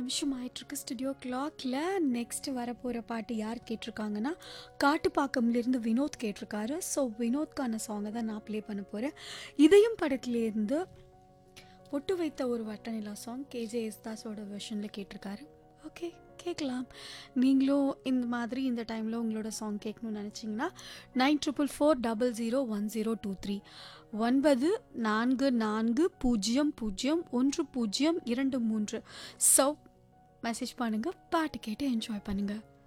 நிமிஷம் ஆயிட்டிருக்கு ஸ்டுடியோ கிளாக்ல நெக்ஸ்ட் வரப்போகிற பாட்டு யார் கேட்டிருக்காங்கன்னா காட்டுப்பாக்கம்லேருந்து வினோத் கேட்டிருக்காரு ஸோ வினோத்கான சாங்கை தான் நான் ப்ளே பண்ண போகிறேன் இதயம் படத்துலேருந்து பொட்டு வைத்த ஒரு வட்டநிலா சாங் கேஜே எஸ்தாஸோட வெர்ஷனில் கேட்டிருக்காரு ஓகே கேட்கலாம் நீங்களும் இந்த மாதிரி இந்த டைமில் உங்களோட சாங் கேட்கணும்னு நினச்சிங்கன்னா nine triple four double zero one zero two three ஒன்பது நான்கு நான்கு பூஜ்ஜியம் பூஜ்ஜியம் ஒன்று பூஜ்ஜியம் இரண்டு மூன்று ஸோ மெசேஜ் பண்ணுங்கள் பாட்டு கேட்டு என்ஜாய் பண்ணுங்கள்